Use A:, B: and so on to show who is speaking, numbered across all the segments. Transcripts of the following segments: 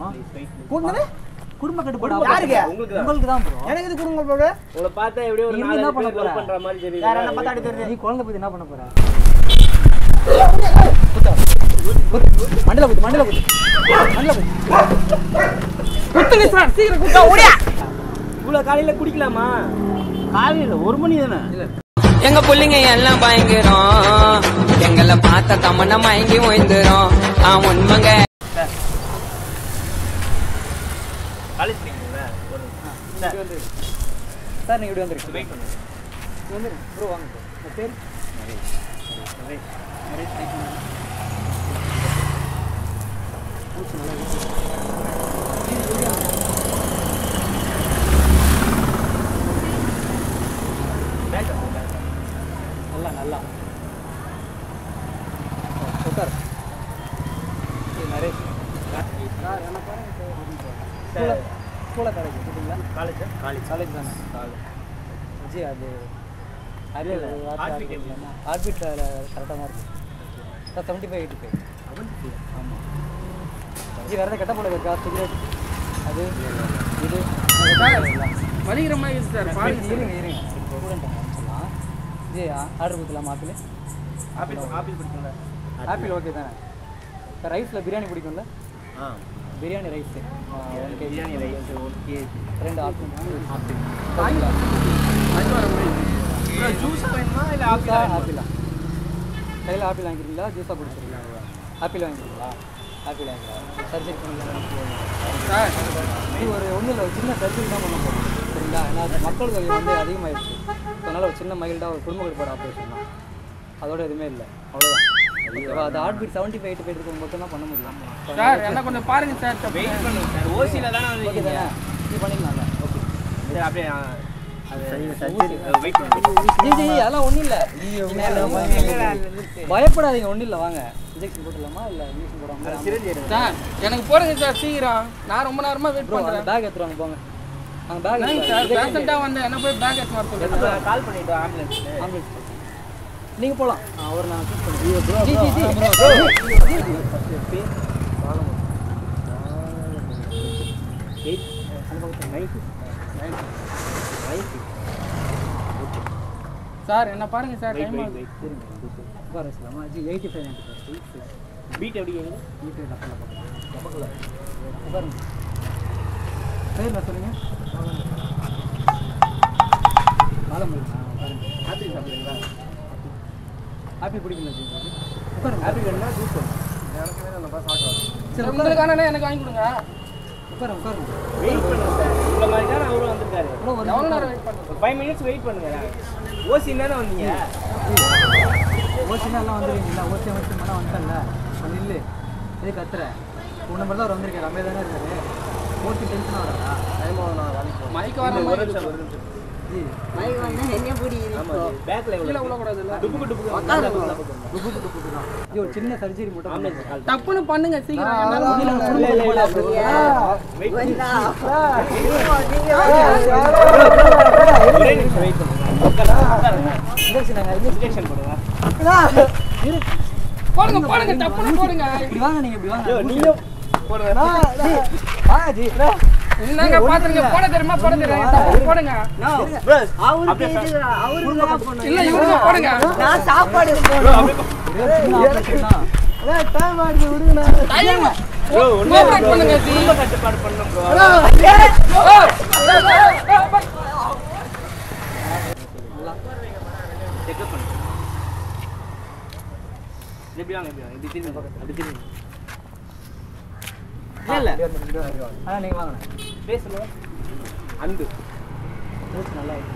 A: கூடுனது குடும்ப கட்டுப்பாடு
B: யாருக்கு?
A: உங்களுக்கு உங்களுக்கு தான் ப்ரோ
B: எனக்கு இது கொடுங்க ப்ரோ
C: உங்களை பார்த்தா எப்படியோ ஒரு
A: நீ
C: நாலு
A: என்ன
C: பேர்
A: பண்ண
C: love
A: போற?
C: பண்ற மாதிரி தெரியுது
B: யார் என்ன பார்த்தா அடி தெரியுது
A: நீ குழந்தை பத்தி என்ன பண்ண போற குத்தா. குத்து. மண்டல குத்து மண்டல குத்து மண்டல குத்து
D: சார் சீக்கிரம் கூப்பிட்டா
C: இவ்வளவு காலையில குடிக்கலாமா
B: காலையில் ஒரு மணி தானே
D: எங்க புள்ளைங்க எல்லாம் பயங்கரம் எங்களை பார்த்த தமன மயங்கி ஓய்ந்துரும் ஆ உண்மைங்க
C: காலேஜ் படிக்கிறீங்களா ஒரு
A: இப்படி வந்து சார் நீங்க இப்படி வந்துருக்கு
C: வெயிட் பண்ணுங்க
A: வந்து ப்ரோ வாங்க ப்ரோ உங்க பேர் நரேஷ். Naresh, thank you. மூச்சு நல்லா இழுத்து.
C: பேக் பண்ணுங்க
A: நல்லா நல்லா உட்கார் இது நரேஷ் சார் என்ன பாருங்க ஸ்கூலில் காலேஜ் கேட்டிங்களா
C: காலேஜ் காலேஜ்
A: காலேஜ் தானே ஜி அது
C: இல்ல, இல்ல. Heartbeat எப்படி?
A: ஹார்ட்பீட் கரெக்டாக தான் இருக்கு sir seventy five eighty five ஆமாம் ஜி வேறு கட்ட போல இருக்கா சிகரெட் அது இது
D: வலிக்கிற மாதிரி இருக்கு சார் பாருங்க
A: இருங்க இருங்க ஸ்டூடெண்ட் சொல்லலாம் ஜி ஆர்டர் கொடுத்துலாம் ஆப்பிள்
C: ஆப்பிள் ஆப்பிள் பிடிக்குங்களா
A: ஆப்பிள் ஓகே தானே சார் ரைஸில் பிரியாணி பிடிக்கும்ல
C: ஆ
A: biryani rice one KG
C: biryani rice okay
A: ரெண்டு ஆப்பிள் ஆப்பிள்
C: ஜூஸ் வேணுமா இல்ல
A: ஆப்பிளா ஆப்பிளா கையில் ஆப்பிள் வாங்கிக்கிறீங்களா ஜூஸாக குடிச்சிருக்கீங்களா ஆப்பிள் வாங்கிக்கிறீங்களா ஆப்பிள் வாங்கிக்கலாம் சர்ஜரி பண்ணலாம்
D: சார்
A: இது ஒரு ஒன்றும் இல்லை ஒரு சின்ன சர்ஜரி தான் பண்ண போகிறோம் சரிங்களா ஏன்னா அது மக்கள் தொகை வந்து அதிகமாகிடுச்சு அதனால் ஒரு சின்ன மைல்டாக ஒரு குடும்ப கட்டுப்பாடு ஆப்ரேஷன் தான் அதோட எதுவுமே இல்லை அவ்வளோதான் ஓகேவா அது heart beat seventy five eight five இருக்கும் மட்டும் தான் பண்ண முடியும்
D: சார் என்ன கொஞ்சம் பாருங்க சார்
C: வெயிட் பண்ணுங்க சார் ஓசில தானே
A: ஓகே
C: வந்து
A: தானே இது பண்ணிக்கலாம்ல ஓகே
C: சரி அப்படியே ஆ, அது வெயிட் பண்ணுங்க
A: ஜி ஜி அதெல்லாம் ஒன்றும் இல்லை பயப்படாதீங்க ஒன்றும் இல்லை வாங்க இன்ஜெக்ஷன் போட்டுடலாமா இல்லை இன்ஜெக்ஷன் போடாமல்
C: சிரஞ்சீவி
D: சார் எனக்கு போடுங்க சார் சீக்கிரம் நான் ரொம்ப நேரமா வெயிட்
A: ப்ரோ அந்த
D: பண்றேன்
A: பேக் எடுத்துருவாங்க போங்க அந்த பேக்
D: என்னங்க சார் பேஷண்டா வந்தேன் என்ன போய் பேக் எடுத்து வர சொல்லுங்க
C: கால் பண்ணிட்டு ஆம்புலன்ஸ்
A: ஆம்புலன்ஸ் நீங்கள் போகலாம் அவர் நான் சூஸ் பண்ணுறேன் ஜி ஜி ஜி
C: எயிட் அந்த பக்கத்தில் நைன்டி நைன்டி
D: சார் என்ன பாருங்க sir
C: wait
D: time
C: wait wait
A: உட்கார வச்சுலாமா ஜி eighty five ninety five
C: beat எப்படி கேக்குது?
A: வீட்டு டப்பில் போட்டு உட்காருங்க பேர் என்ன சொல்லுங்க பாலமல்லி உட்காருங்க
C: ஆப்பிள் சாப்பிடுறீங்களா
A: ஆப்பிள் பிடிக்கல ஜி உட்காருங்க
C: ஆப்பிள் வேணுமா ஜூஸ்
A: சரி உட்காருங்க
D: உங்களுக்கான எனக்கு வாங்கி கொடுங்க
A: உட்காருங்க உட்காருங்க
C: வெயிட் பண்ணுங்க சார் உங்களை மாதிரி தான் அவரும் வந்திருக்காரு
A: எவ்வளோ
D: எவ்வளோ
A: வருது
D: நேரம் வெயிட் பண்ணுங்க
C: ஒரு ஃபைவ் மினிட்ஸ் வெயிட் பண்ணுங்க ஓசி தானே வந்தீங்க
A: ஓசினா எல்லாம் வந்துருவீங்களா ஓசி வச்சு மனம் வந்துட்டல கொஞ்சம் இல்லை எது கத்துற உன் நம்பர் தான் அவர் வந்திருக்காரு அமைதியாக தானே இருக்காரு ஓசி டென்ஷன் ஆகிறா டைம் ஆகும்
D: மைக் வர
C: ஒரு
D: மாதிரி
C: நிமிஷம் ஒரு நிமிஷம்
A: ஜி
C: ஆமா பேக்ல
D: கீழே விழக்கூடாதுல்ல
C: டுப்புக்கு டுப்புக்கு
A: டுப்பு டுப்பு தான் இது ஒரு சின்ன சர்ஜரி மட்டும்
C: ஆம்புலன்ஸ் கால்
D: டப்புன்னு பண்ணுங்க சீக்கிரம் என்னால
A: இல்ல,
D: முடியல.
A: இல்ல, குடும்ப கட்டுப்பாடு
C: வெயிட் ஒரே நிமிஷம் வெயிட் பண்ணுங்க உட்காருங்க.
A: இன்ஜெக்ஷன்
C: இன்ஜெக்ஷன் போடுங்க
D: போடுங்க போடுங்க டப்புன்னு போடுங்க
A: இப்படி வாங்க நீங்க இப்படி வாங்க
C: ஐயோ, நீயும் போடுங்க
A: வாங்க ஜி
D: என்னங்க பாத்துருங்க போட தெரியுமா போட தெரியும் டப்புன்னு போடுங்க
C: Bros, அப்படியே
D: இல்ல இவருங்க போடுங்க டைம்
C: bro, ஒண்ணுமே இல்ல
D: Cooperate
C: bro.
D: பண்ணுங்க ஜி.
C: குடும்ப கட்டுப்பாடு பண்ணணும் bro. Check up பண்ணுங்க. இது எப்படி வாங்க, எப்படி வாங்க? இப்படி திரும்பி பாருங்க. அப்படி திரும்பி. இல்ல, இல்ல.
A: ஆ நீங்க வாங்க
C: பேசுங்க. அன்பு
A: மூச்சு நல்லா இருக்கு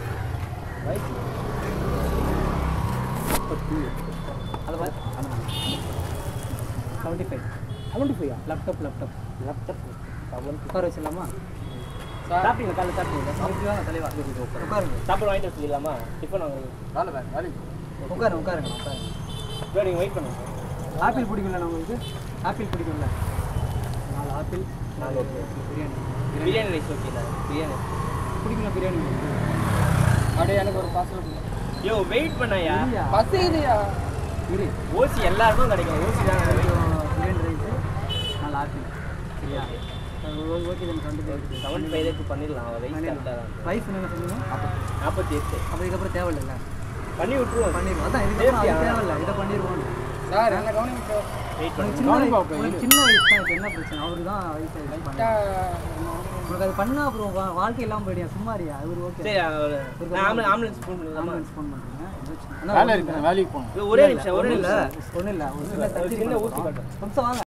A: அதை பார்த்து seventy five seventy five laptop laptop laptop உட்கார வச்சிடலாமா
C: சாப்பிட்டீங்களா? காலைல சாப்பிட்டீங்களா?
A: இப்படி வாங்க தலைவா உட்காருங்க
C: சாப்பாடு வாங்கிட்டு வர சொல்லிடலாமா? டிஃபன் வாங்குறீங்க.
A: உட்காருங்க உட்காருங்க உட்காருங்க
C: bro, நீங்க wait பண்ணுங்க.
A: ஆப்பிள் பிடிக்கும்ல உங்களுக்கு ஆப்பிள் பிடிக்கும்ல நாலு ஆப்பிள் நாலு பிரியாணி
C: பிரியாணி ரைஸ் ஓகேல பிரியாணி
A: பிடிக்கும்ல பிரியாணி உங்களுக்கு?
D: அப்படியே எனக்கு ஒரு பாசல்
C: யோ வெயிட் பண்ணாயா
A: இல்லையா?
D: பஸ் இதுயா
A: இரு
C: ஓசி எல்லாருக்கும் கிடைக்கும் ஓசி தான்
A: கொஞ்சம் பிரியாணி ரைஸு நாலு ஆப்பிள் சரியா ஓகே எனக்கு டுவெண்ட்டி ஃபைவ்
C: செவன்டி ஃபைவ்க்கு பண்ணிடலாம் அவன் வெயிட் கரெக்டாக தான்
A: ப்ரைஸ் என்ன சொன்னீங்க
C: நாற்பத்தி எட்டு
A: அப்போ இதுக்கப்புறம் தேவையில்லைல்ல
C: பண்ணி விட்டுருவோம்
A: பண்ணிடுவோம் அதான் இதுக்கப்புறம் அது தேவையில்ல இதை பண்ணிடுவோம்
B: சார் என்ன கவனிங்க
C: வெயிட்
A: உனக்கு
C: பண்ணி
A: சின்ன
B: கவனிப்பா
A: வயசு-
B: அப்ப
A: உனக்கு சின்ன வயசு தான் இப்போ என்ன பிரச்சனை அவருக்கு தான் வயசு ஆயிடுச்சு பண்ணு. உனக்கு அது பண்ணா அப்புறம் வா- வாழ்க்கை இல்லாமல் போயிடுயா சும்மாரியா அவரு ஓகே
C: சரி நான் ஆம்புலன்ஸ் ஆம்புலன்ஸ் ஃபோன் பண்ணலாமா
A: ஆம்புலன்ஸ் ஃபோன் பண்ணுறீங்க
B: வேலை இருக்கு நான் வேலைக்கு போகணும்
C: இது ஒரே நிமிஷம் ஒரே
A: ஒன்றும் இல்லை
C: நிமிஷம்
A: ஒன்றும் இல்லை ஒரு சின்ன
C: ஒரு
A: சர்ஜரி
C: சின்ன
A: பண்ண
C: ஊசி
A: போறோம்.
C: கட்டும்.
A: கொஞ்சம் வாங்க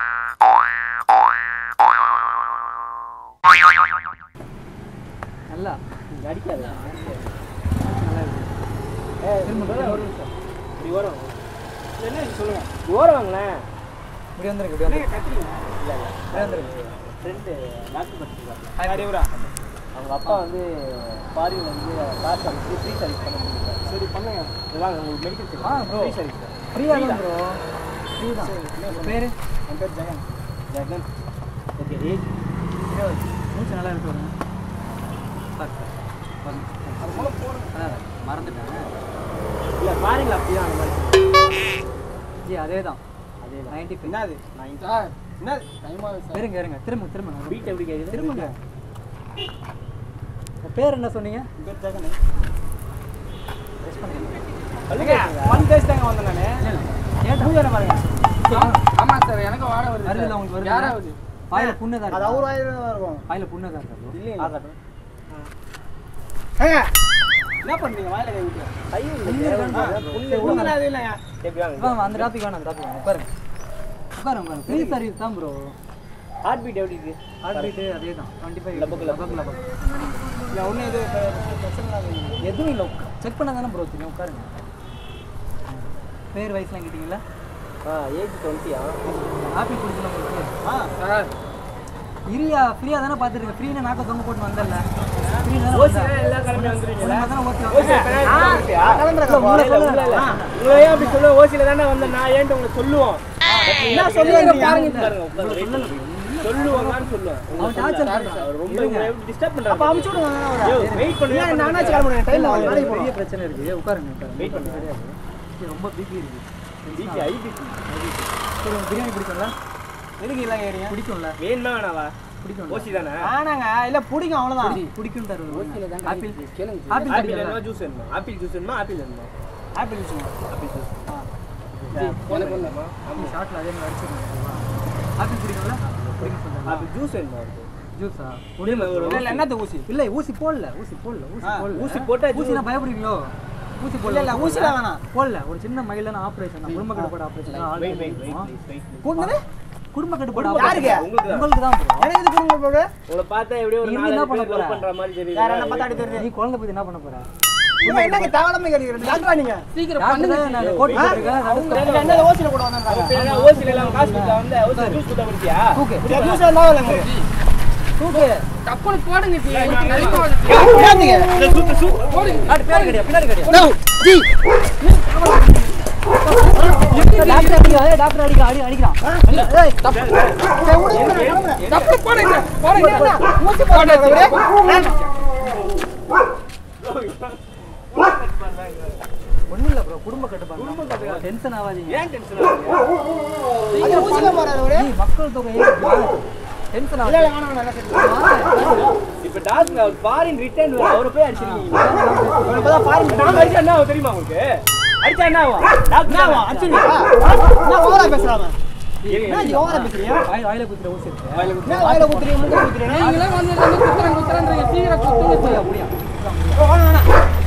A: நல்லா
C: அடிக்காது
A: நல்லா இருக்கு
C: திரும்ப ஒரு நிமிஷம் இப்படி ஓரம் என்ன சொல்லுங்க ஓரம் வாங்களேன்
A: இப்படி வந்துருங்க இப்படி வந்துருங்க
C: இல்லை இல்லை
A: இப்படி வந்துருங்க
C: ஃப்ரெண்டு டாக்டர் படிச்சிருக்காங்க அறிவுரா அவங்க அப்பா வந்து ஃபாரின் வந்து கார் சர்வீஸ் ஃப்ரீ சர்வீஸ் பண்ண முடியும் சரி பண்ணுங்க வாங்க உங்களுக்கு மெடிக்கல்
A: ஆ,
C: செக்
A: bro.
C: ஃப்ரீ சர்வீஸ்
A: ஃப்ரீயாக தான் ப்ரோ ஃப்ரீ தான் பேர்
C: என் பேர் ஜெகன் ஜெகன் ஓகே ஏஜ்
A: இருபது மூச்சு நல்லா இருக்கு வருங்க சார் பாருங்க. அதான், அதான், மறந்துட்டேன்
C: இல்லை ஃபாரினில் அப்படி தான் அந்த மாதிரி
A: ஜி அதே தான்
C: அதே தான்
A: நைன்டி ஃபைவ்
C: என்னது நான்
B: சார் என்ன டைம் ஆகுது சார்
A: இருங்க இருங்க திரும்ப திரும்ப நான்
C: பீட் எப்படி கேட்குது
A: திரும்புங்க உங்க பேர் என்ன சொன்னீங்க
C: என் பேர் ஜெகன்
A: ரெஸ்ட் பண்ணுங்க
C: ஒன் டேஸ் தாங்க வந்தேன் நான்
A: இல்லை இல்லை கேட்டேன் பாருங்க
B: ஆமா சார் எனக்கு வாட வருது
A: வருதுல்ல உங்களுக்கு வருது
B: யாராவது
A: வாயில புண்ணு தான்
B: அது அவர் வாயில தான் இருக்கும்
A: வாயில புண்ணு தான் இருக்கா
C: இல்லைங்க
B: ஏங்க என்ன பண்றீங்க வாயில கை விட்டு
C: ஐயோ
A: புண்ணு இருக்கான்னு பாருங்க.
C: புண்ணு
B: ஒண்ணும் அது இல்லையா
C: எப்படி வாங்க
A: வாங்க அந்த டாபிக் வேணாம் அந்த டாபிக் வேணாம் உட்காருங்க உட்காருங்க உட்காருங்க ஃப்ரீ சர்வீஸ் தான் ப்ரோ
C: ஹார்ட் பீட் எப்படி இருக்கு
A: ஹார்ட் பீட்டு அதே தான் டுவெண்ட்டி ஃபைவ்
C: லபக்கு, லபக்கு.
A: லபக்கு
B: இல்லை ஒன்றும் இது பிரச்சனை இல்லை
A: எதுவும் இல்லை செக் பண்ண தானே ப்ரோ தெரியும் உட்காருங்க பேர் வயசுலாம் கேட்டிங்களா
C: ஆ ஏஜ் டுவெண்ட்டியா
A: ஆப்பிள் கொடுக்கல உங்களுக்கு
B: ஆ சார்
C: இரியா ஃப்ரீயாக தானே பார்த்துருங்க ஃப்ரீன்னு நாக்க தொங்க போட்டு வந்தல ஃப்ரீ தானே
B: ஓசி எல்லாம் கிளம்பி வந்துருக்கீங்களா
C: தானே ஓகே
B: ஓசி உங்களை ஏன் அப்படி சொல்லுவோம் ஓசியில தானே வந்தேன் நான் ஏன்ட்டு உங்களை சொல்லுவோம் என்ன சொல்லுவாங்க பாருங்க பாருங்க சொல்லுவாங்கன்னு சொல்லுவேன்
C: அவன் டார்ச்சர் பண்றான்
B: அவர் ரொம்ப உங்களை டிஸ்டர்ப் பண்றாரு
C: அப்ப அமுச்சு விடுங்க
B: வெயிட் பண்ணுங்க நானாச்சும் கிளம்புறேன் டைம்
C: நாளைக்கு பெரிய பிரச்சனை இருக்கு உட்காருங்க உட்காருங்க
B: Wait பண்ணுங்க.
C: கிடையாது இது ரொம்ப பிபி இருக்கு
B: பிபி ஐபிபி
C: சரி உங்களுக்கு பிரியாணி பிடிக்கும்ல
B: எதுக்கு எல்லாம் ஏறிங்க
C: பிடிக்கும்ல
B: வேணுமா வேணாவா
C: பிடிக்கும்
B: ஓசி தானே
C: ஆனாங்க இல்ல பிடிக்கும் அவ்வளவுதான் பிடிக்கும் தருவது
A: ஓசியில தான்
C: ஆப்பிள்
A: கேளுங்க
C: ஆப்பிள்
B: ஆப்பிள்
C: பிடிக்கும்
B: வேணுமா ஜூஸ் வேணுமா ஆப்பிள் ஜூஸ் வேணுமா ஆப்பிள் வேணுமா
C: ஆப்பிள் ஜூஸ்
B: ஆப்பிள் ஜூஸ்
C: போன
B: வேணுமா
C: ஷார்ட்ல அதே மாதிரி அடிச்சிருக்கோம் ஆப்பிள் பிடிக்கும்ல பிடிக்கும் சொல்லுங்க
B: ஆப்பிள் ஜூஸ் வேணுமா அவருக்கு
C: ஜூஸா
B: இல்ல, ஒரு
C: இல்ல என்னது ஊசி இல்ல ஊசி போடல ஊசி போடல ஊசி
B: ஆ,
C: போடல
B: ஊசி போட்டா
C: ஊசி நான் பயப்படுவீங்களோ ஊசி போடல இல்ல ஊசில வேணாம் போடல ஒரு சின்ன மயிலான ஆபரேஷன் தான் குடும்ப கட்டுப்பாடு ஆபரேஷன் ஆல்
B: wait wait wait please wait
C: கூடுனது குடும்ப கட்டுப்பாடு
B: யாருக்கு?
C: operation.
B: உங்களுக்கு தான்.
C: உங்களுக்கு தான் bro.
A: எனக்கு இது கொடுங்க போடு
B: உங்களை பார்த்தா எப்படியோ ஒரு
C: நீ
B: நாலு
C: என்ன
B: பேர்
C: பண்ண போற?
B: work பண்ற மாதிரி தெரியுது
A: யார் என்ன பார்த்தா அடி தெரியுது
C: நீ குழந்தை பத்தி என்ன பண்ண போற
A: இவன் என்னங்க தேவையில்லாம கேட்கிறது டாக்டரா நீங்க சீக்கிரம்
C: டாக்டர் தான் நான் கோட் போட்டுருக்கேன்
A: அவங்க என்ன ஓசில கூட வந்தாங்க
B: ஓசில எல்லாம் காசு கொடுத்தா வந்து ஓசி ஜூஸ் கொடுத்தா குடிச்சியா
C: தூக்கு
A: ஜூஸ் எல்லாம் இல்லங்க
C: தூக்கு
A: டப்புனு போடுங்க ஜி
B: சூத்து சூ
C: பின்னாடி பின்னாடி கடியா பின்னாடி கடியா
A: நோ ஜி
C: டாக்டர் அடிக்க அதே டாக்டர் அடிக்க அடி அடிக்கிறான் ஏய்
A: டப்புனு போடுங்க போடுங்க மூச்சு போடுங்க
C: ஒண்ணும் இல்ல ப்ரோ குடும்ப கட்டுப்பாடு டென்ஷன் ஆகாதீங்க
B: ஏன் டென்ஷன் ஆகுது
A: அது மூச்சுல போறாரு அவரு
C: நீ மக்கள் தொகை டென்ஷன்
A: இல்ல
C: ஆகாது
A: இல்ல வேணாம் வேணாம்
B: இப்ப டாக்டர் அவர் ஃபாரின் ரிட்டர்ன் அவரை போய் அடிச்சிருக்கீங்க
A: இப்பதான் பாருங்க
B: நான் அடிச்சா என்ன ஆகும் தெரியுமா உங்களுக்கு அடிச்சா என்ன ஆகும் டாக்டர்
A: என்ன
B: என்ன
A: அடிச்சுங்க நான் ஓவரா பேசுறாங்க என்ன ஜி ஓவரா பேசுறீங்க
C: வாய் வாயில குத்துற ஊசி இருக்கு
A: என்ன வாயில குத்துறீங்க மூக்குல குத்துறீங்க நீங்களே வந்து வந்து குத்துறேன் குத்துறேன்றீங்க சீக்கிரம் குத்துங்க
C: போய் அப்படியா
A: வேணாம் வேணாம்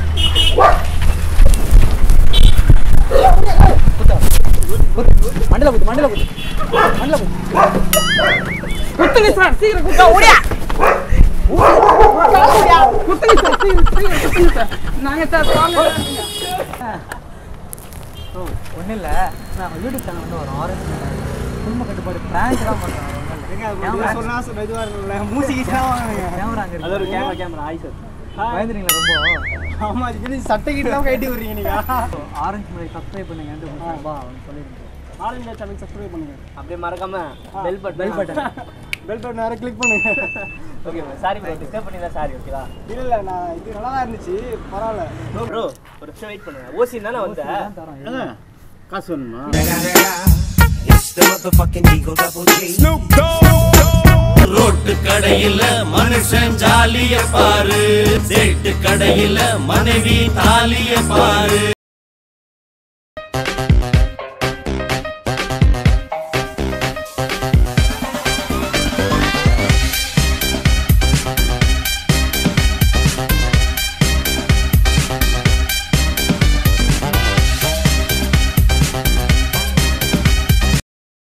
C: குத்து மண்டல குத்து மண்டல குத்து மண்டல குத்து
A: குத்துங்க சார் சீக்கிரம் குத்தா ஓடியா குத்துங்க சார் சீக்கிரம் சீக்கிரம் குத்துங்க சார் நாங்க சார் வாங்க
C: ஓ ஒன்றும் இல்லை நான் யூடியூப் சேனல் வந்து வரோம் ஆரஞ்சு குடும்ப கட்டுப்பாடு பிராங்க் தான் பண்ணுறோம் கேமரா கேமரா அங்கே
B: அது ஒரு
C: இருக்கு
B: கேமரா கேமரா ஆய் சார்
C: பயந்துறீங்களா ரொம்ப
A: ஆமா இது சட்டை கிட்ட கட்டி விடுறீங்க நீங்க
C: ஆரஞ்சு முறை சப்ஸ்கிரைப் பண்ணுங்கன்ட்டு வா அவன் சொல்லியிருக்கேன்
A: ஆளுங்க சேனல் சப்ஸ்கிரைப் பண்ணுங்க
B: அப்படியே மறக்காம bell button
C: bell button
A: bell button நேரா கிளிக் பண்ணுங்க
B: ஓகே சாரி ப்ரோ டிஸ்டர்ப் பண்ணிதா சாரி ஓகேவா
A: இல்ல இல்ல நான் இது நல்லா தான் இருந்துச்சு பரவாயில்ல
B: ப்ரோ ப்ரோ ஒரு நிமிஷம் வெயிட் பண்ணுங்க ஓசி தானே வந்த
C: தான் தரோம்
B: காசு வேணுமா
E: It's the motherfucking Eagle Double G. Snoop Dogg. Road கடையில மனுஷன் ஜாலிய பாரு சேட்டு கடையில மனைவி தாலிய பாரு